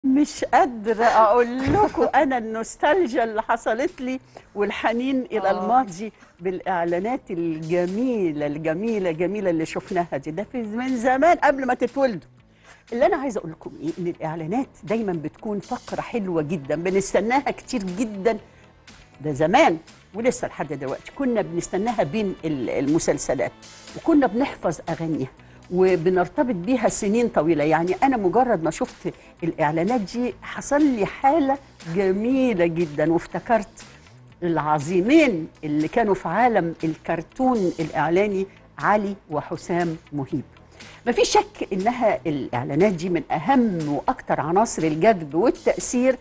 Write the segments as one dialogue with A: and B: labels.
A: مش قادرة أقول لكم أنا النوستالجيا اللي حصلت لي والحنين إلى
B: آه.
A: الماضي بالإعلانات الجميلة الجميلة جميلة اللي شفناها دي ده في من زمان قبل ما تتولدوا اللي أنا عايزة أقول لكم إيه إن الإعلانات دايما بتكون فقرة حلوة جدا بنستناها كتير جدا ده زمان ولسه لحد دلوقتي كنا بنستناها بين ال- المسلسلات وكنا بنحفظ اغانيها وبنرتبط بيها سنين طويله يعني انا مجرد ما شفت الاعلانات دي حصل لي حاله جميله جدا وافتكرت العظيمين اللي كانوا في عالم الكرتون الاعلاني علي وحسام مهيب مفيش شك انها الاعلانات دي من اهم واكثر عناصر الجذب والتاثير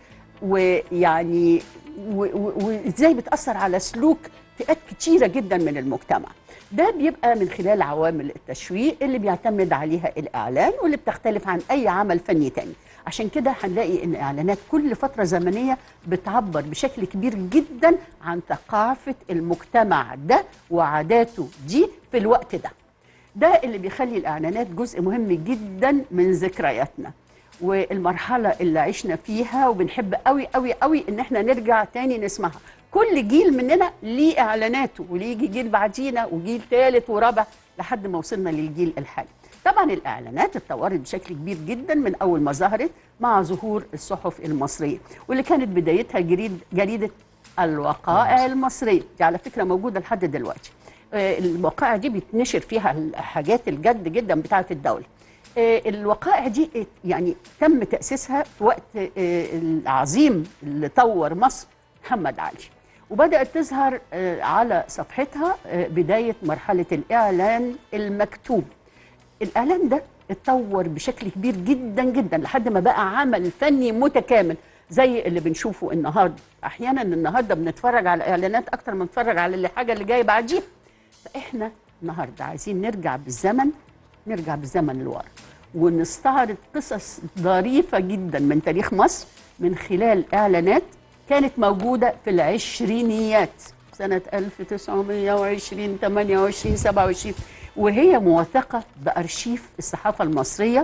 A: ويعني و- و- وازاي بتاثر على سلوك فئات كتيره جدا من المجتمع ده بيبقى من خلال عوامل التشويق اللي بيعتمد عليها الاعلان واللي بتختلف عن اي عمل فني تاني عشان كده هنلاقي ان اعلانات كل فتره زمنيه بتعبر بشكل كبير جدا عن ثقافه المجتمع ده وعاداته دي في الوقت ده ده اللي بيخلي الاعلانات جزء مهم جدا من ذكرياتنا والمرحله اللي عشنا فيها وبنحب قوي قوي قوي ان احنا نرجع تاني نسمعها كل جيل مننا ليه اعلاناته وليجي جيل بعدينا وجيل ثالث ورابع لحد ما وصلنا للجيل الحالي طبعا الاعلانات اتطورت بشكل كبير جدا من اول ما ظهرت مع ظهور الصحف المصريه واللي كانت بدايتها جريد جريده الوقائع المصريه دي على فكره موجوده لحد دلوقتي آه، الوقائع دي بيتنشر فيها الحاجات الجد جدا بتاعه الدوله آه، الوقائع دي آه، يعني تم تاسيسها في وقت آه، العظيم اللي طور مصر محمد علي وبدات تظهر آه، على صفحتها آه، بدايه مرحله الاعلان المكتوب الاعلان ده اتطور بشكل كبير جدا جدا لحد ما بقى عمل فني متكامل زي اللي بنشوفه النهارده احيانا النهارده بنتفرج على اعلانات اكتر ما نتفرج على الحاجه اللي جايه بعديها فاحنا النهارده عايزين نرجع بالزمن نرجع بالزمن لورا ونستعرض قصص ظريفه جدا من تاريخ مصر من خلال اعلانات كانت موجوده في العشرينيات سنه 1920 28 27 وهي موثقه بارشيف الصحافه المصريه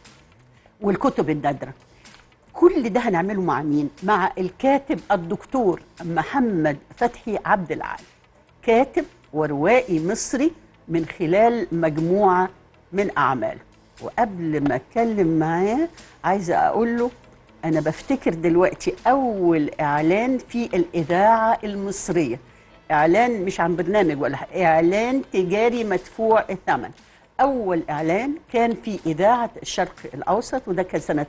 A: والكتب النادره كل ده هنعمله مع مين؟ مع الكاتب الدكتور محمد فتحي عبد العال كاتب وروائي مصري من خلال مجموعة من أعماله وقبل ما أتكلم معاه عايزة أقول له أنا بفتكر دلوقتي أول إعلان في الإذاعة المصرية إعلان مش عن برنامج ولا حاجة، إعلان تجاري مدفوع الثمن أول إعلان كان في إذاعة الشرق الأوسط وده كان سنة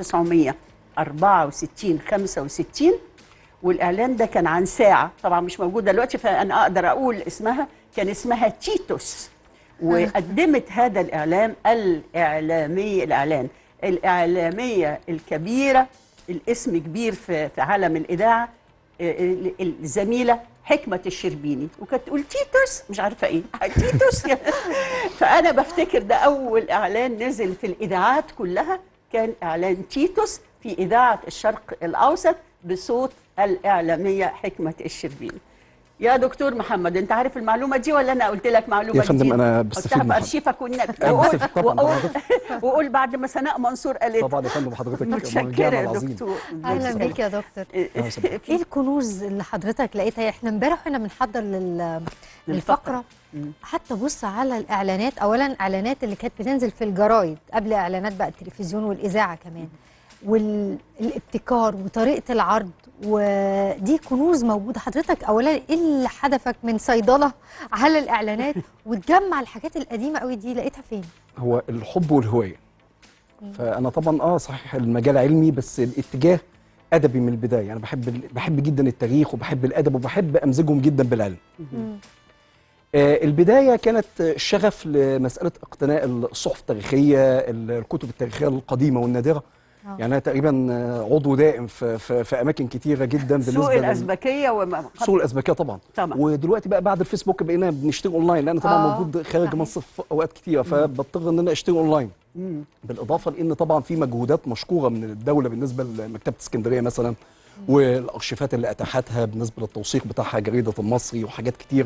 A: 1964 65 والإعلان ده كان عن ساعة طبعا مش موجودة دلوقتي فأنا أقدر أقول اسمها كان اسمها تيتوس وقدمت هذا الإعلام الإعلامية الإعلان الإعلامية الكبيرة الاسم كبير في في عالم الإذاعة ال- ال- الزميلة حكمة الشربيني وكانت تقول تيتوس مش عارفة إيه تيتوس فأنا بفتكر ده أول إعلان نزل في الإذاعات كلها كان إعلان تيتوس في إذاعة الشرق الأوسط بصوت الإعلامية حكمة الشربيني يا دكتور محمد انت عارف المعلومه دي ولا انا قلت لك معلومه
C: يا فندم
A: جديدة؟
C: أنا بستفيد
A: حطها
C: من
A: في
C: حضرتك.
A: ارشيفك والنبي
C: أنا
A: وقول
C: بستفيد طبعاً
A: وقول,
C: من
A: وقول بعد ما سناء منصور قالت
C: طبعا يا فندم حضرتك
A: متشكره
C: مرجعنا
A: يا
C: العظيم
A: دكتور
B: اهلا بيك يا دكتور
C: أهلا وسهلا.
B: ايه الكنوز اللي حضرتك لقيتها احنا امبارح واحنا بنحضر لل... للفقره
A: مم.
B: حتى بص على الاعلانات اولا اعلانات اللي كانت بتنزل في الجرايد قبل اعلانات بقى التلفزيون والاذاعه كمان والابتكار وطريقه العرض ودي كنوز موجوده حضرتك اولا ايه اللي حدفك من صيدله على الاعلانات وتجمع الحاجات القديمه قوي دي لقيتها فين
C: هو الحب والهوايه فانا طبعا اه صحيح المجال علمي بس الاتجاه ادبي من البدايه انا بحب ال- بحب جدا التاريخ وبحب الادب وبحب امزجهم جدا بالعلم آه البدايه كانت الشغف لمساله اقتناء الصحف التاريخيه ال- الكتب التاريخيه القديمه والنادره
B: آه.
C: يعني انا تقريبا آه، عضو دائم في, في, في اماكن كتيره جدا بالنسبه
A: سوق
C: لل-
A: الازبكيه وما
C: سوق الازبكيه طبعا
A: طبعا
C: ودلوقتي بقى بعد الفيسبوك بقينا بنشتري اونلاين لان طبعا
B: آه،
C: موجود خارج
B: صحيح.
C: مصر في اوقات كتيره فبضطر ان انا اشتري اونلاين
A: مم.
C: بالاضافه لان طبعا في مجهودات مشكوره من الدوله بالنسبه لمكتبه اسكندريه مثلا والارشيفات اللي اتاحتها بالنسبه للتوثيق بتاعها جريده المصري وحاجات كتيره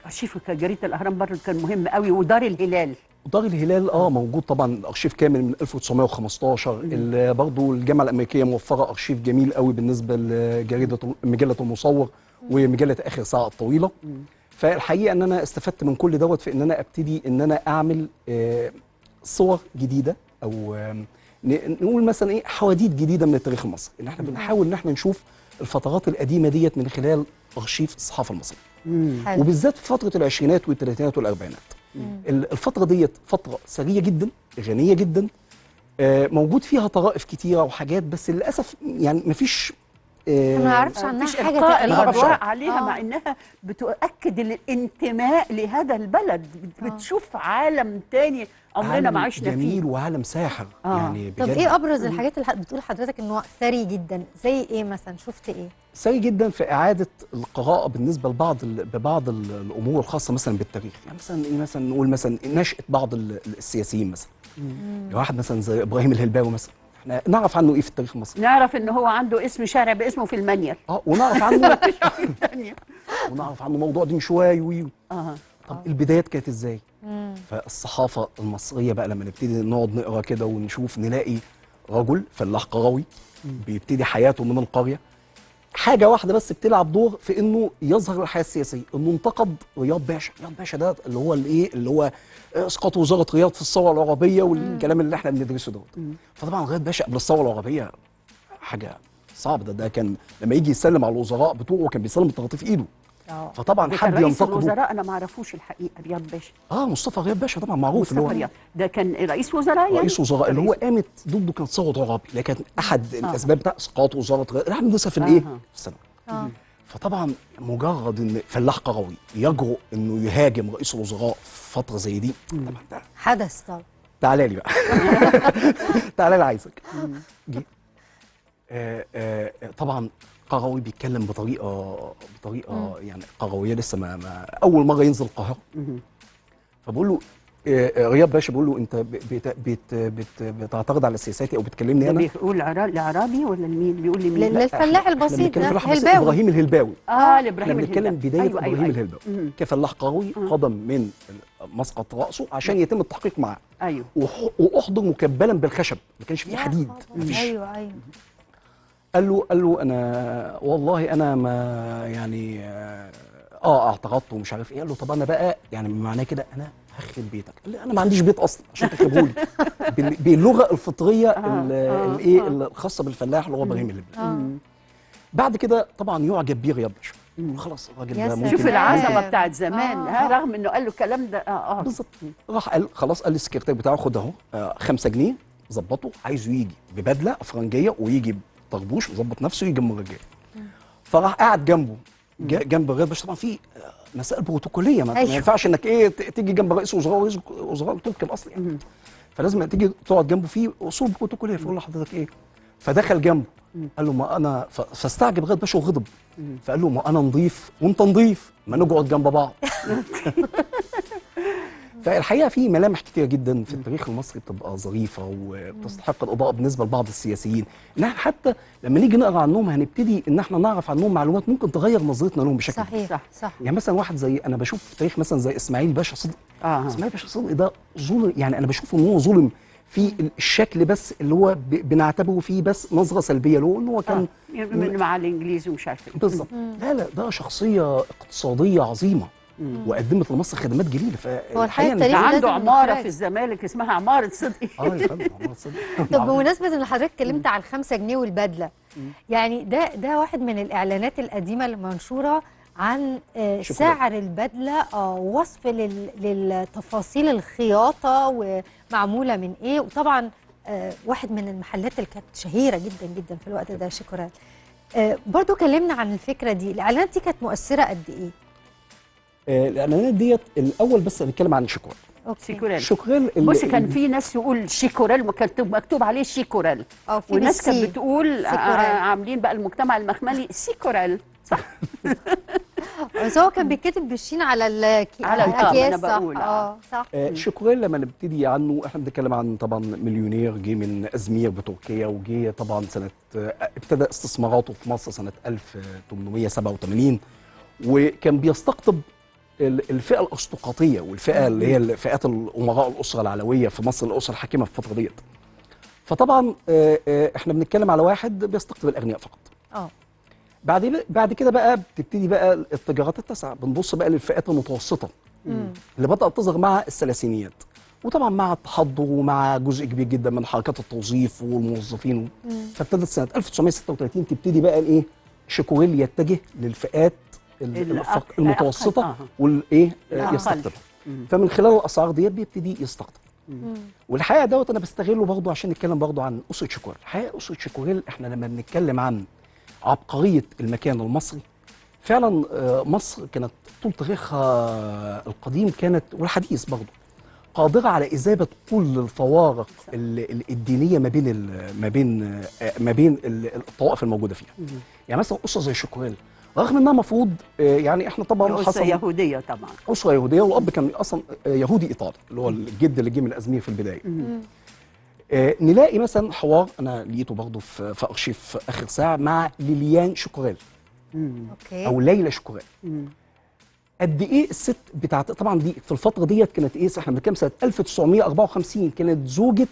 A: ارشيف كان جريده الاهرام برضه كان مهم قوي ودار الهلال
C: دار الهلال اه موجود طبعا ارشيف كامل من 1915 ال- برضو الجامعه الامريكيه موفره ارشيف جميل قوي بالنسبه لجريده مجله المصور ومجله اخر ساعه الطويله فالحقيقه ان انا استفدت من كل دوت في ان انا ابتدي ان انا اعمل آه، صور جديده او آم، ن- نقول مثلا ايه حواديت جديده من التاريخ المصري ان احنا بنحاول ان احنا نشوف الفترات القديمه ديت من خلال ارشيف الصحافه المصريه
B: حلو
C: وبالذات في فتره العشرينات والثلاثينات والاربعينات ال- الفتره ديت فتره ثريه جدا غنيه جدا آه، موجود فيها طرائف كتيره وحاجات بس للاسف يعني مفيش آه،
B: ما نعرفش عنها
A: مفيش
B: حاجه
A: إلقاء
B: تقريبا
A: الاضواء
C: آه.
A: عليها
B: آه.
A: مع انها بتؤكد الانتماء لهذا البلد بت-
B: آه.
A: بتشوف عالم تاني عمرنا
C: عالم
A: ما عشنا
C: جميل
A: فيه
C: وعالم ساحر
A: آه.
C: يعني
B: طب
C: بجد
B: ايه ابرز الحاجات اللي بتقول حضرتك انه ثري جدا زي ايه مثلا شفت ايه
C: سيء جدا في اعاده القراءه بالنسبه لبعض ال- ببعض ال- الامور الخاصه مثلا بالتاريخ يعني مثلا ايه مثلا نقول مثلا نشاه بعض ال- السياسيين مثلا واحد مثلا زي ابراهيم الهلباوي مثلا احنا نعرف عنه ايه في التاريخ المصري
A: نعرف ان هو عنده اسم شارع باسمه في المنيل
C: اه ونعرف عنه
A: تانية.
C: ونعرف عنه موضوع دين شوي وي
A: اه
C: طب البدايات كانت ازاي
B: مم.
C: فالصحافه المصريه بقى لما نبتدي نقعد نقرا كده ونشوف نلاقي رجل فلاح قروي بيبتدي حياته من القريه حاجه واحده بس بتلعب دور في انه يظهر الحياه السياسيه انه انتقد رياض باشا رياض باشا ده اللي هو الايه اللي هو اسقاط وزاره رياض في الثوره العربيه والكلام اللي احنا بندرسه دوت فطبعا رياض باشا قبل الثوره العربيه حاجه صعبه ده ده كان لما يجي يسلم على الوزراء بتوعه كان بيسلم التغطيه في ايده
A: آه.
C: فطبعا
A: ده
C: حد
A: كان رئيس
C: ينتقده
A: الوزراء انا ما اعرفوش الحقيقه رياض باشا
C: اه مصطفى رياض باشا طبعا معروف اللي
A: مصطفى
C: هو
A: رياض ده كان رئيس وزراء يعني
C: رئيس وزراء اللي هو
A: رئيس-
C: قامت ضده كانت ثوره عرابي اللي كانت احد الاسباب بتاع اسقاط وزاره الرياضة اللي احنا بندرسها في الايه؟
A: أها.
C: في الثانوي
B: اه
C: فطبعا مجرد ان فلاح قروي يجرؤ انه يهاجم رئيس الوزراء في فتره زي دي طبعا ده
B: حدث طبعا
C: تعالى لي بقى تعالى لي عايزك جه آه آه طبعا قروي بيتكلم بطريقه بطريقه يعني قرويه لسه ما, ما اول مره ينزل القاهره فبقول له آه آه، رياض باشا بقول له انت ب- بت بت بت بتعترض على سياساتي او بتكلمني
A: ده
C: انا
A: بيقول عرا- لعرابي ولا لمين بيقول لمين
B: لل- للفلاح البسيط
C: بنتكلم
B: ده
C: في الأحمر
B: الهلباوي
C: ابراهيم الهلباوي
A: اه
C: احنا
A: لابراهيم
C: بنتكلم
A: الهلباوي.
C: بدايه
A: أيوة
C: ابراهيم
A: أيوة أيوة.
C: الهلباوي
A: مم.
C: كفلاح قروي قدم من مسقط راسه عشان يتم التحقيق معاه
A: ايوه
C: وح- واحضر مكبلا بالخشب ما كانش فيه
B: يا
C: حديد
B: خبر.
C: ما فيش
B: ايوه ايوه
C: قال له قال له انا والله انا ما يعني اه آه، اعترضت ومش عارف ايه قال له طب انا بقى يعني معناه كده انا هخرب بيتك قال لي انا ما عنديش بيت اصلا عشان تخربه لي بال- باللغه الفطريه ال-
A: آه،
C: الايه
A: آه.
C: الخاصه بالفلاح اللي هو ابراهيم الهلباوي
B: اه
C: بعد كده طبعا يعجب بيه رياض باشا خلاص الراجل
B: يا
C: ده
B: سلام.
C: ممكن
A: شوف العظمه
B: آه.
A: بتاعت زمان
B: آه،
A: ها
B: آه.
A: رغم انه قال له الكلام ده اه اه
C: بالظبط راح قال خلاص قال للسكرتير بتاعه خد اهو آه، خمسة جنيه ظبطه عايزه يجي ببدله افرنجيه ويجي بطربوش ويظبط نفسه يجي من الرجاله فراح قاعد جنبه جا- جنب الرئيس باشا طبعا في آه، مسائل بروتوكوليه ما,
B: أيوة.
C: ما ينفعش انك ايه ت- تيجي جنب رئيس وزراء ورئيس وزراء تركي الاصل يعني فلازم تيجي تقعد جنبه في اصول بروتوكوليه فيقول لحضرتك ايه فدخل جنبه قال له ما انا ف- فاستعجب رياض باشا وغضب فقال له ما انا نضيف وانت نضيف ما نقعد جنب بعض فالحقيقه في ملامح كتيره جدا في التاريخ المصري بتبقى ظريفه وبتستحق الاضاءه بالنسبه لبعض السياسيين انها حتى لما نيجي نقرا عنهم هنبتدي ان احنا نعرف عنهم معلومات ممكن تغير نظرتنا لهم بشكل كبير.
B: صحيح
A: صح.
B: صح
C: يعني مثلا واحد زي انا بشوف في تاريخ مثلا زي اسماعيل باشا صدقي
A: اه
C: اسماعيل باشا صدقي ده ظلم يعني انا بشوف ان هو ظلم في الشكل بس اللي هو ب- بنعتبره فيه بس نظره سلبيه له ان هو كان
A: آه. من مع الانجليزي ومش عارفه ايه
C: بالظبط لا لا ده شخصيه اقتصاديه عظيمه وقدمت لمصر خدمات جليله
B: هو الحقيقة
C: فالحقيقه
A: ده
B: التاريخ
A: عنده
B: لازم
A: عماره
B: نتراجع.
A: في الزمالك اسمها عماره صدقي
C: اه يا فندم عمار صدقي.
B: طب بمناسبة ان حضرتك اتكلمت على الخمسة جنيه والبدلة يعني ده ده واحد من الاعلانات القديمة المنشورة عن آه،
C: شكراً.
B: سعر البدلة آه، ووصف لل- للتفاصيل الخياطة ومعمولة من ايه وطبعا آه، واحد من المحلات اللي كانت شهيرة جدا جدا في الوقت ده شكرا آه، برضو كلمنا عن الفكرة دي الاعلانات دي كانت مؤثرة قد ايه
C: آه، الاعلانات ديت الاول بس هنتكلم عن شكوال
B: اوكي
A: شيكورال
C: شكرال ال-
A: بص كان
C: ال-
A: في ناس يقول شيكورال مكتوب مكتوب عليه شيكورال
B: اه في
A: والناس كانت
B: بالسين.
A: بتقول آه،
B: سيكورال.
A: عاملين بقى المجتمع المخملي سيكورال صح
B: بس هو كان بيتكتب بالشين على الكي...
A: على الكام،
B: الاكياس
A: أنا
B: صح
A: بقول، آه.
B: اه صح
C: آه، شكرال لما نبتدي عنه احنا بنتكلم عن طبعا مليونير جه من ازمير بتركيا وجه طبعا سنه آه، ابتدى استثماراته في مصر سنه 1887 وكان بيستقطب ال- الفئه الارستقراطيه والفئه اللي هي الفئات الامراء الاسره العلويه في مصر الاسره الحاكمه في الفتره ديت فطبعا آه، آه، احنا بنتكلم على واحد بيستقطب الاغنياء فقط
B: اه
C: بعد بعد كده بقى بتبتدي بقى التجارات التاسعه بنبص بقى للفئات المتوسطه اللي بدات تظهر مع الثلاثينيات وطبعا مع التحضر ومع جزء كبير جدا من حركات التوظيف والموظفين فابتدت سنه 1936 تبتدي بقى الايه شيكوريل يتجه للفئات ال-
A: الأق-
C: الفق-
A: الأقل-
C: المتوسطه
A: آه.
C: والايه آه،
A: الأقل.
C: يستقطبها
A: مم.
C: فمن خلال الاسعار ديت بيبتدي يستقطب والحقيقه دوت انا بستغله برضه عشان نتكلم برضه عن اسره شيكوريل الحقيقه اسره شيكوريل احنا لما بنتكلم عن عبقريه المكان المصري فعلا آه، مصر كانت طول تاريخها القديم كانت والحديث برضه قادره على اذابه كل الفوارق ال- ال- الدينيه ما بين ال- ما بين آه، ما بين ال- الطوائف الموجوده فيها يعني مثلا اسره زي شيكوريل رغم انها مفروض آه، يعني احنا طبعا
A: أسرة
C: حصل
A: يهودية طبعا
C: اسره يهوديه والاب كان اصلا يهودي ايطالي اللي هو الجد اللي جه من الازمير في البدايه آه نلاقي مثلا حوار انا لقيته برضه في في ارشيف اخر ساعه مع ليليان شوكوريل
B: اوكي
C: او ليلى شوكوريل
A: مم.
C: قد ايه الست بتاعت طبعا دي في الفتره ديت كانت ايه احنا بنتكلم سنه 1954 كانت زوجة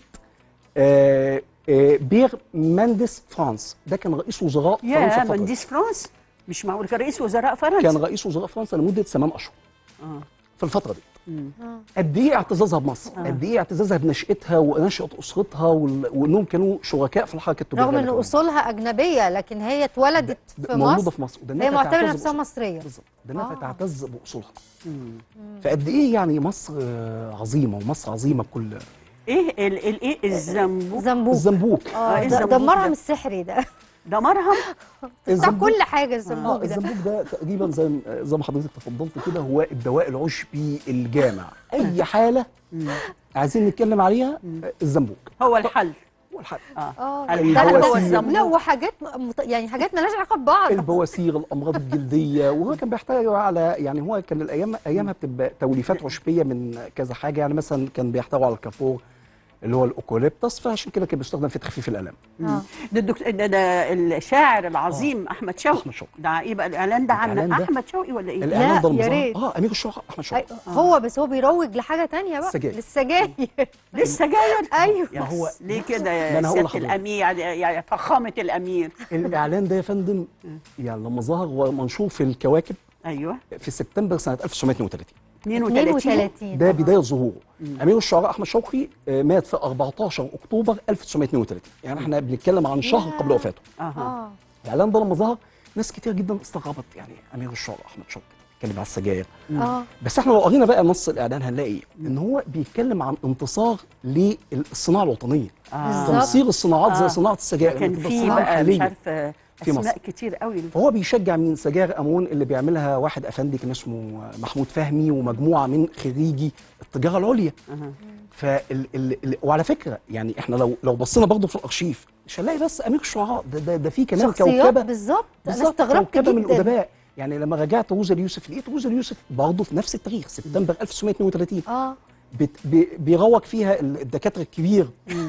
C: آه آه بير مانديس فرانس ده كان رئيس وزراء فرنسا
A: يا
C: الفترة دي.
A: منديس فرانس مش معقول كان رئيس وزراء فرنسا
C: كان رئيس وزراء فرنسا لمده 8 اشهر
A: آه.
C: في الفتره دي
A: مم.
C: قد ايه اعتزازها بمصر قد ايه اعتزازها بنشأتها ونشأة اسرتها وال- وانهم كانوا شركاء في الحركه التجاريه
B: رغم ان
C: كمان.
B: اصولها اجنبيه لكن هي اتولدت في
C: موجوده
B: مصر
C: في مصر وده
B: هي
C: إنها
B: معتبره
C: تعتز
B: نفسها
C: بأصولها.
B: مصريه
C: بالظبط ده انها
B: آه.
C: تعتز باصولها
A: مم.
C: فقد ايه يعني مصر آه، عظيمه ومصر عظيمه بكل
A: ايه ال ال ايه الزنبوك
B: زنبوك
C: الزنبوك
B: اه
A: إيه
B: ده,
A: الزنبوك
B: ده
A: ده؟
B: المرهم السحري ده
A: ده مرهم
B: بتاع
C: الزنبوك-
B: كل حاجه
C: اه
B: الزنبوك ده
C: الزنبوك ده تقريبا زي زي ما حضرتك تفضلت كده هو الدواء العشبي الجامع اي حاله عايزين نتكلم عليها آه، الزنبوك
A: هو الحل
C: هو الحل
B: اه
A: الحل
B: لا،
C: هو
B: لا،
A: الزنبوك.
B: لا وحاجات مت- يعني حاجات مالهاش علاقه ببعض
C: البواسير الامراض الجلديه وهو كان بيحتوي على يعني هو كان الايام ايامها بتبقى توليفات عشبيه من كذا حاجه يعني مثلا كان بيحتوي على الكافور اللي هو الاوكوليبتس فعشان كده كان بيستخدم في تخفيف الالام
B: آه.
A: ده الدكتور ده, ده الشاعر العظيم احمد شوقي
C: أحمد شوقي.
A: ده ايه بقى الاعلان ده عن
C: الإعلان ده-
A: احمد شوقي ولا ايه؟
C: الاعلان
B: لا،
C: ده
B: يا
C: المظاهر-
B: ريت.
C: اه امير الشعراء احمد شوقي
B: أي- هو بس هو بيروج لحاجه تانية بقى
C: السجاير.
B: للسجاير
A: لسه جاير
B: ايوه
A: يا
C: هو-
A: هو ليه كده
C: ما
A: يا
C: أنا هقول
A: سياده
C: لحضرتك.
A: الامير يعني يعني فخامه الامير
C: الاعلان ده يا فندم يعني لما ظهر ومنشور في الكواكب
A: ايوه
C: في سبتمبر سنه 1932
A: 32
B: 32
C: ده
B: آه.
C: بدايه ظهوره امير الشعراء احمد شوقي آه، مات في 14 اكتوبر 1932 يعني احنا بنتكلم عن شهر قبل وفاته
A: اها
B: اه
C: الاعلان ده لما ظهر ناس كتير جدا استغربت يعني امير الشعراء احمد شوقي بيتكلم على السجاير
B: اه
C: بس احنا لو قرينا بقى نص الاعلان هنلاقي ايه؟ ان هو بيتكلم عن انتصار للصناعه الوطنيه
A: آه.
B: بالظبط.
C: تنصير الصناعات
A: آه.
C: زي صناعه السجائر
A: كان
C: إن تبقى
A: في
C: الصناعة
A: بقى مش
C: محلية.
A: عارفه
C: في
A: اسماء
C: مصر.
A: كتير قوي
C: فهو بيشجع من سجائر امون اللي بيعملها واحد افندي كان اسمه محمود فهمي ومجموعه من خريجي التجاره العليا
A: أها.
C: فال ال ال وعلى فكره يعني احنا لو لو بصينا برضه في الارشيف مش هنلاقي بس امير الشعراء ده ده, ده في كمان
B: شخصيات
C: كوكبه
B: بالظبط انا
C: بالظبط،
B: استغربت
C: كوكبه من
B: جدا
C: الادباء يعني لما رجعت روزا اليوسف لقيت روزا اليوسف برضه في نفس التاريخ سبتمبر 1932
B: اه
C: بت بي بيروج فيها الدكاتره الكبير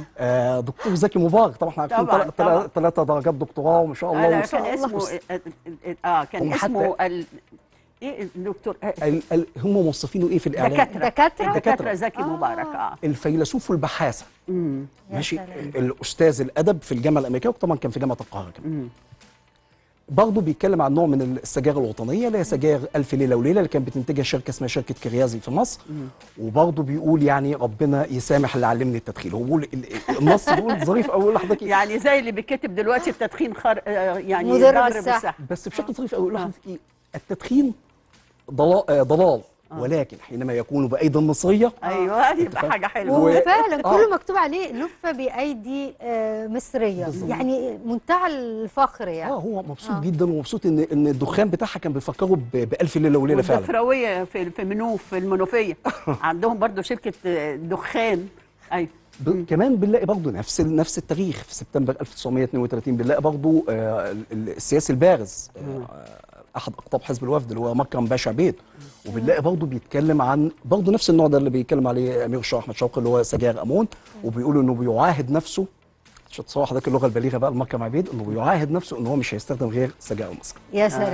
C: آه دكتور زكي مبارك طبعا احنا عارفين
A: طبعاً،
C: تل-
A: طبعاً.
C: تل- ثلاثه درجات دكتوراه وما شاء الله
A: انا
C: ومس-
A: كان اسمه اه كان
C: هم حتى-
A: اسمه ال... ايه الدكتور آه،
C: ال- ال- هم موصفينه ايه في الاعلان
A: دكاتره
B: دكاترة؟
A: الدكاتره
C: دكاترة.
A: زكي مبارك اه
C: الفيلسوف والبحاثه
A: امم
B: يا
C: ماشي
B: سلام.
C: الاستاذ الادب في الجامعه الامريكيه وطبعا كان في جامعه القاهره كمان برضه بيتكلم عن نوع من السجائر الوطنيه اللي هي سجائر الف ليله وليله اللي كانت بتنتجها شركه اسمها شركه كريازي في مصر وبرضه بيقول يعني ربنا يسامح اللي علمني التدخين هو بيقول ال- النص بيقول ظريف قوي لحضرتك إيه؟
A: يعني زي اللي بيتكتب دلوقتي التدخين خر... آه، يعني
B: مضر
A: ضار
B: بالصحة.
A: بالصحه
C: بس بشكل ظريف قوي لحضرتك ايه التدخين ضلال, آه ضلال ولكن حينما يكون بايدي المصريه
A: ايوه يبقى حاجه حلوه
C: و-
B: وفعلا
C: آه.
B: كله مكتوب عليه لفه بايدي آه، مصريه
C: بالظبط.
B: يعني منتهى الفخر
C: اه
B: يعني
C: هو مبسوط
B: آه.
C: جدا ومبسوط ان ان الدخان بتاعها كان بيفكروا ب- بالف ليله وليله فعلا
A: والدفراويه في في منوف في المنوفيه عندهم برضو شركه آه، دخان ايوه
C: ب... كمان بنلاقي برضه نفس ال... نفس التاريخ في سبتمبر 1932 بنلاقي برضه آه ال- ال- السياسي البارز آه احد اقطاب حزب الوفد اللي هو مكرم باشا عبيد وبنلاقي برضه بيتكلم عن برضه نفس النوع ده اللي بيتكلم عليه امير الشاه احمد شوقي اللي هو سجاير امون وبيقولوا انه بيعاهد نفسه عشان تصور حضرتك اللغه البليغه بقى لمكرم عبيد انه بيعاهد نفسه ان هو مش هيستخدم غير سجائر مصر
B: يا سلام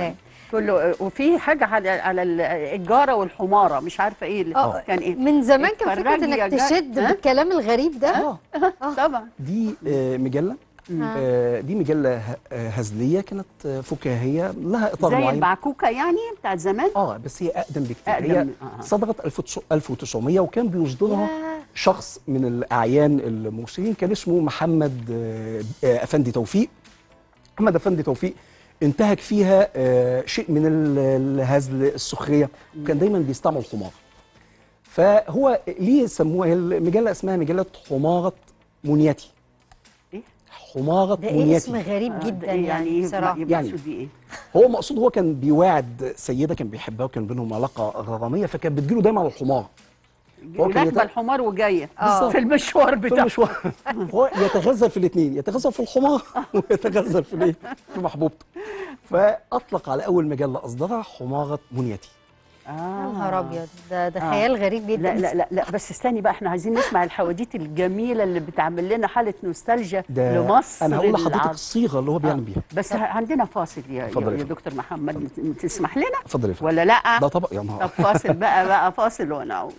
A: كله وفي حاجه على على الجاره والحماره مش عارفه ايه اللي
B: اه
A: كان ايه
B: من زمان كان فكره
A: اتفرجي يا
B: انك
A: جا-
B: تشد
A: ها؟
B: بالكلام الغريب ده
C: اه
A: طبعا
C: دي آه، مجله
B: آه.
C: آه، دي مجله ه- آه، هزليه كانت آه، فكاهيه لها اطار
A: زي
C: معين
A: البعكوكه يعني بتاعت زمان
C: اه بس هي اقدم بكتير
A: أقدم
C: هي
A: من- آه.
C: صدرت 1900 وكان بيصدرها
B: ياه.
C: شخص من الاعيان المرسلين كان اسمه محمد آه، آه، افندي توفيق محمد افندي توفيق انتهك فيها آه، شيء من ال- الهزل السخريه وكان دايما بيستعمل حمار فهو ليه سموها المجله اسمها مجله حماره منيتي
A: إيه؟
C: حماره
B: ده ايه
C: منيتي
B: اسم غريب
A: آه،
B: جدا
A: ده إيه
B: يعني
A: ايه
B: بصراحه
A: يبقى
C: يعني.
A: يقصد بيه ايه
C: هو مقصود هو كان بيواعد سيده كان بيحبها وكان بينهم علاقه غراميه فكانت بتجيله دايما على الحمار هو كان
A: راكبه
C: يت-
A: الحمار وجايه
B: آه.
A: في المشوار
C: في
A: بتاعه
C: المشوار هو يتغزل في الاثنين يتغزل في الحمار ويتغزل في الايه في محبوبته فاطلق على اول مجله اصدرها حماره منيتي
B: يا
A: آه.
B: نهار ابيض ده ده
A: آه.
B: خيال غريب جدا
A: لا لا لا لا بس استني بقى احنا عايزين نسمع الحواديت الجميله اللي بتعمل لنا حاله نوستالجيا
C: ده
A: لمصر
C: انا هقول لحضرتك
A: العظيمة.
C: الصيغه اللي هو بيعمل بيها
A: بس عندنا فاصل يا,
C: اتفضل
A: يا,
C: يا
A: يا
C: فندم.
A: دكتور محمد تسمح لنا
C: اتفضل يا فندم
A: ولا لا
C: ده طبق يا
A: طب
C: نهار
A: فاصل بقى بقى فاصل ونعود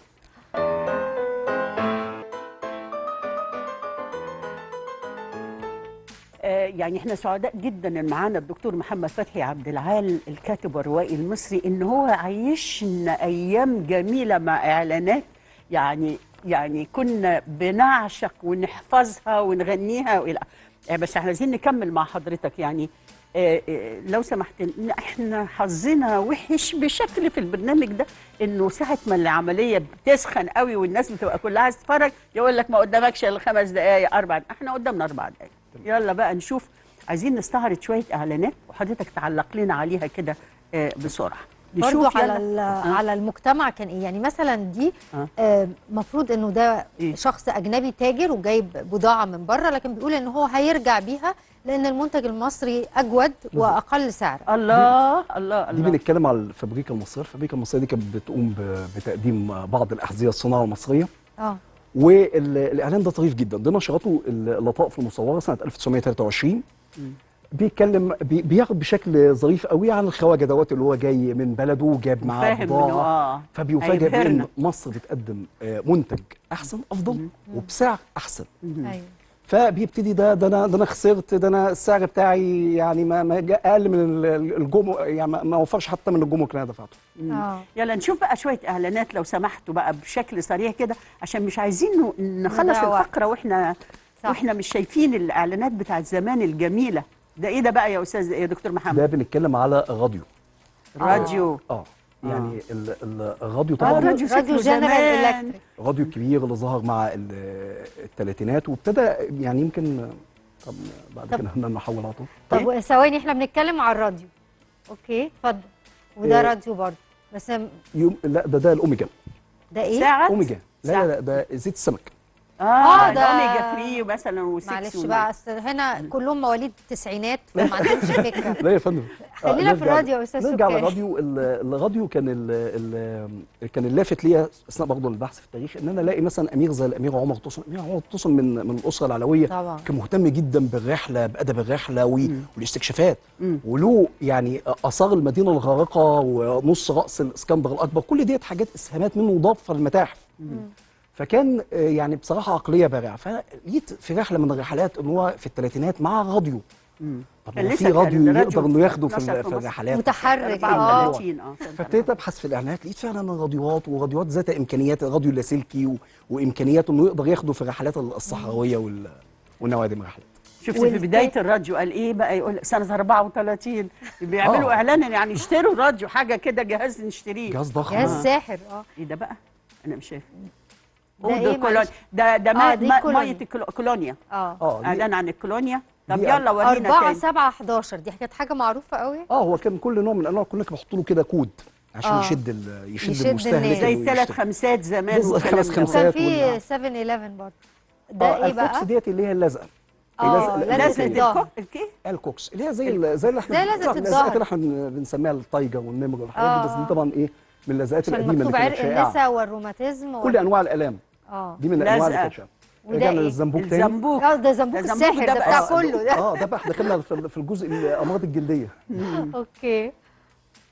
A: آه، يعني احنا سعداء جدا ان معانا الدكتور محمد فتحي عبد العال الكاتب والروائي المصري ان هو عايشنا ايام جميله مع اعلانات يعني يعني كنا بنعشق ونحفظها ونغنيها والى آه، بس احنا عايزين نكمل مع حضرتك يعني آه، آه، لو سمحت إن احنا حظنا وحش بشكل في البرنامج ده انه ساعه ما العمليه بتسخن قوي والناس بتبقى كلها عايزه تتفرج يقول لك ما قدامكش الا خمس دقائق اربع احنا قدامنا اربع دقائق يلا بقى نشوف عايزين نستعرض شويه اعلانات وحضرتك تعلق لنا عليها كده آه، بسرعه
B: برضو
A: نشوف
B: على
A: يلا.
B: ال-
A: آه.
B: على المجتمع كان ايه يعني مثلا دي
A: آه.
B: المفروض انه ده
A: إيه؟
B: شخص اجنبي تاجر وجايب بضاعه من بره لكن بيقول ان هو هيرجع بيها لان المنتج المصري اجود واقل سعر
A: الله الله
C: دي
A: الله
C: بنتكلم على الفابريكا المصريه الفابريكا المصريه دي كانت بتقوم ب- بتقديم بعض الاحذيه الصناعه المصريه
B: اه
C: والاعلان ده طريف جدا ده نشرته اللطائف المصوره سنه 1923 بيتكلم بي- بياخد بشكل ظريف قوي عن الخواجه دوت اللي هو جاي من بلده وجاب معاه
A: فاهم انه
C: بضاعه
A: اه
C: فبيفاجئ بان
A: هيبهرنا.
C: مصر بتقدم آه، منتج احسن افضل وبسعر احسن
B: ايوه
C: فبيبتدي ده ده انا ده انا خسرت ده انا السعر بتاعي يعني ما ما جا- اقل من ال- ال- الجمرك يعني ما- ما وفرش حتى من الجمرك اللي انا دفعته
B: اه
A: يلا نشوف بقى شويه اعلانات لو سمحتوا بقى بشكل سريع كده عشان مش عايزين ن- نخلص
B: نضيع وقت.
A: الفقره واحنا
B: صح.
A: واحنا مش شايفين الاعلانات بتاعت زمان الجميله ده ايه ده بقى يا استاذ يا دكتور محمد
C: ده بنتكلم على راديو
A: راديو
C: اه يعني ال- ال- الراديو
A: آه،
C: طبعا
A: راديو
B: راديو
A: شكله
B: جنرال
A: زمان.
B: الكتريك
C: الراديو الكبير اللي ظهر مع ال- الثلاثينات وابتدى يعني يمكن طب بعد
B: طب-
C: كده احنا نحول على طول
B: طب ثواني احنا بنتكلم على الراديو اوكي اتفضل وده
C: إيه.
B: راديو برضه بس
C: يوم لا ده ده الاوميجا
B: ده ايه
A: ساعة
C: اوميجا لا
A: ساعة.
C: لا لا ده زيت السمك
A: اه,
B: آه،
A: ده
B: ده-
A: اوميجا 3 مثلا و6
B: معلش بقى أصل هنا كلهم مواليد التسعينات فما عندهمش فكره
C: لا يا فندم آه،
B: خلينا في
C: نرجع-
B: الراديو يا استاذ
C: نرجع
B: سكري.
C: للراديو ال- الراديو كان ال ال كان اللافت ليا اثناء برضه البحث في التاريخ ان انا الاقي مثلا امير زي الامير عمر طوسن الامير عمر طوسن من من الاسره العلويه
B: طبعا
C: كان مهتم جدا بالرحله بادب الرحله و-
A: مم.
C: والاستكشافات
A: مم.
C: وله يعني اثار المدينه الغارقه ونص راس الاسكندر الاكبر كل ديت حاجات اسهامات منه ضافه للمتاحف فكان آه، يعني بصراحه عقليه بارعه فلقيت في رحله من الرحلات ان هو في الثلاثينات مع راديو طب
A: كان
C: هو
A: لسه
C: في
A: كان
C: راديو
A: الراديو
C: يقدر انه ياخده في,
A: نشر
C: ال-
A: في
C: في
A: مصر.
C: الرحلات
B: متحرك اه
A: 34 اه سنة
C: فابتديت ابحث في الاعلانات لقيت فعلا الراديوات وراديوات ذات امكانيات الراديو اللاسلكي و... وامكانياته انه يقدر ياخده في الرحلات الصحراويه وال... والنوادي من الرحلات
A: شفت في
B: والت-
A: بدايه الراديو قال ايه بقى يقول لك سنه 34 بيعملوا
C: آه.
A: اعلان يعني اشتروا راديو حاجه كده جهاز نشتريه
C: جهاز ضخم
B: جهاز ساحر اه
A: ايه ده بقى انا مش شايف
B: ده
A: ده
B: إيه
A: كولونيا
B: معلش؟
A: ده ده
B: آه،
A: ما
B: دي
A: ما
B: كولونيا.
A: ميه الكولو- كولونيا
B: اه
C: اه دي-
A: اعلان عن الكولونيا طب
C: دي
A: يلا ورينا
B: 4
A: تاني
B: 7 11 دي كانت حاجه معروفه قوي
C: اه هو كان كل نوع من انواع كنا بحط له كده كود عشان
B: آه.
C: يشد ال... يشد,
B: يشد
C: المستهلك
B: الناس.
A: زي
C: إنه
A: الثلاث
C: يشتري.
A: خمسات زمان
C: بالظبط،
A: والكلام
C: خمس
A: ده.
C: خمسات.
B: كان
C: وال-
B: في 7 11 برضه ده
C: اه
B: ايه
C: الكوكس
B: بقى؟
C: ديت اللي هي اللزقه
B: اه
C: اللزقة-
B: لازم
A: لازم
B: الظهر
A: الكو- الكي
C: الكوكس اللي هي زي ال- زي اللي احنا
B: زي لزقة
C: بن-
B: الظهر.
C: اللي احنا بن- بنسميها التايجر والنمر والحاجات دي بس
B: آه.
C: دي طبعا ايه من اللزقات
B: عشان
C: القديمه اللي
B: مكتوب
C: كانت
B: عرق
C: شائعه
B: النساء والروماتيزم
C: كل انواع الالام
B: اه
C: دي من الانواع اللي
A: لزقة.
C: كانت شائعه
B: وده
C: رجعنا
B: إيه؟
C: للزنبوك تاني
A: الزنبوك
B: اه ده زنبوك
A: ده زنبوك
B: الساحر
A: ده
B: ده
A: بقى
B: بتاع
A: آه،
B: كله ده
C: اه ده بقى احنا دخلنا في في الجزء الامراض الجلديه
B: اوكي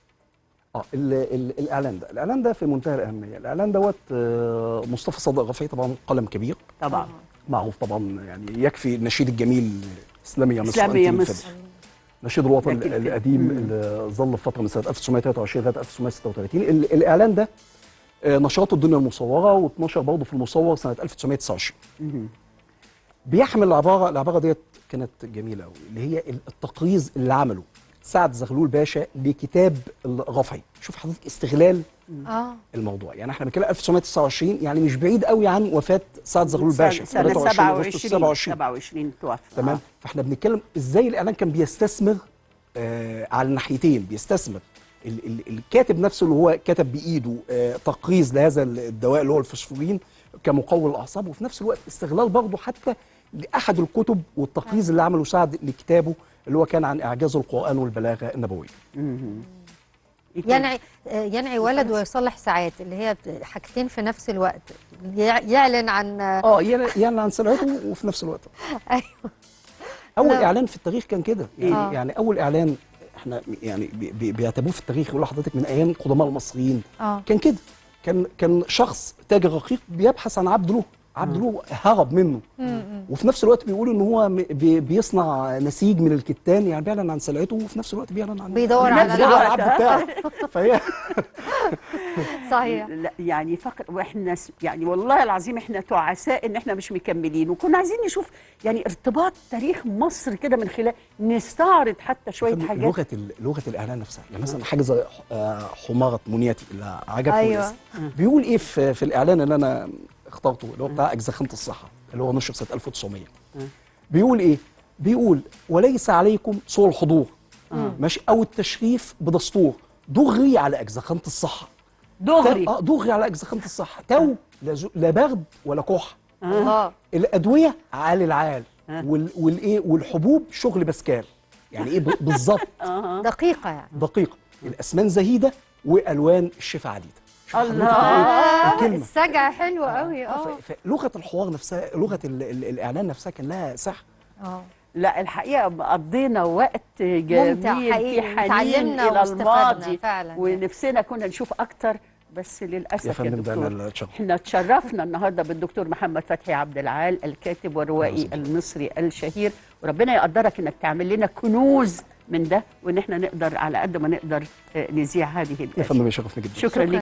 C: اه ال ال الاعلان ده الاعلان ده في منتهى الاهميه الاعلان دوت آه، مصطفى صادق غفي طبعا قلم كبير
A: طبعا
C: معروف طبعا يعني يكفي النشيد الجميل اسلامي يا مصر
A: اسلامي يا
C: أنت
A: مصر
C: الفدا. نشيد الوطن
A: لكن في-
C: القديم
A: مم.
C: اللي ظل في فتره من سنه 1923 لغايه 1936 ال- الاعلان ده آه، نشاط الدنيا المصوره و12 برضه في المصور سنه 1929
A: مهم.
C: بيحمل العباره العباره ديت كانت جميله قوي اللي هي التقريظ اللي عمله سعد زغلول باشا لكتاب الرفعي شوف حضرتك استغلال
B: اه
C: الموضوع يعني احنا بنتكلم 1929 يعني مش بعيد قوي عن وفاة سعد زغلول
A: سنة
C: باشا
A: سنة
C: 23 أغسطس
A: 27
C: 27
A: 27 توفى
C: تمام
A: آه.
C: فاحنا بنتكلم ازاي الاعلان كان بيستثمر آه على الناحيتين بيستثمر ال ال الكاتب نفسه اللي هو كتب بايده آه تقريظ لهذا الدواء اللي هو الفوسفورين كمقوي الاعصاب وفي نفس الوقت استغلال برضه حتى لاحد الكتب والتقريظ اللي عمله سعد لكتابه اللي هو كان عن اعجاز القران والبلاغه النبويه
A: مهم. إيه تاني؟
B: ينعي آه، ينعي ولد ويصلح ساعات اللي هي بت- حاجتين في نفس الوقت يع- يعلن عن آه،
C: اه يعني يعني عن سمعته وفي نفس الوقت
B: ايوه
C: اول
B: لا.
C: اعلان في التاريخ كان كده يعني,
B: آه.
C: يعني اول اعلان احنا يعني بي- بي- بيعتبروه في التاريخ يقول لحضرتك من ايام قدماء المصريين
B: اه
C: كان كده كان كان شخص تاجر رقيق بيبحث عن عبد له عبد له هرب منه وفي نفس الوقت بيقول ان هو م- بي- بيصنع نسيج من الكتان يعني بيعلن عن سلعته وفي نفس الوقت بيعلن عن
B: بيدور
A: على
C: بيدور على
A: العبد.
C: العبد بتاعه فهي
B: صحيح
A: لا يعني فقط واحنا س- يعني والله العظيم احنا تعساء ان احنا مش مكملين وكنا عايزين نشوف يعني ارتباط تاريخ مصر كده من خلال نستعرض حتى شويه حاجات
C: لغه ال- لغه الاعلان نفسها يعني مثلا حاجه زي ح- آه، حماره منيتي اللي عجبني
B: أيوة.
C: الاسم. بيقول ايه في, في الاعلان اللي انا اخترته اللي هو بتاع اجزخانه الصحه اللي هو نشر سنه 1900 بيقول ايه بيقول وليس عليكم سوء الحضور ماشي او التشريف بدستور دغري على اجزخانه الصحه
A: دغري
C: اه دغري على اجزخانه الصحه تو لا زو- لا برد ولا كح
B: الله
C: الادويه عال العال
A: آه.
C: وال والايه والحبوب شغل بسكال يعني ايه ب- بالظبط
B: دقيقه يعني
C: دقيقه الاسمان زهيده والوان الشفا عديده شوف
A: الله.
C: حضرتك إيه؟
B: آه
C: الكلمه
B: السجع حلو قوي
C: آه،
B: اه
C: ف- فلغه الحوار نفسها لغه ال ال الاعلان نفسها كان لها سحر
B: اه
A: لا الحقيقه قضينا وقت جميل
B: ممتع
A: في
B: حقيقي
A: حنين
B: اتعلمنا
A: الى
B: واستفدنا
A: الماضي
B: فعلا
A: ونفسنا كنا نشوف اكتر بس للاسف
C: يا
A: يا,
C: فندم ده
A: دكتور
C: انا الشرف
A: احنا تشرفنا النهارده بالدكتور محمد فتحي عبد العال الكاتب والروائي المصري الشهير وربنا يقدرك انك تعمل لنا كنوز من ده وان احنا نقدر على قد ما نقدر آه، نذيع هذه
C: يا
A: الاشياء
C: فندم يشرفني جدا
A: شكرا لك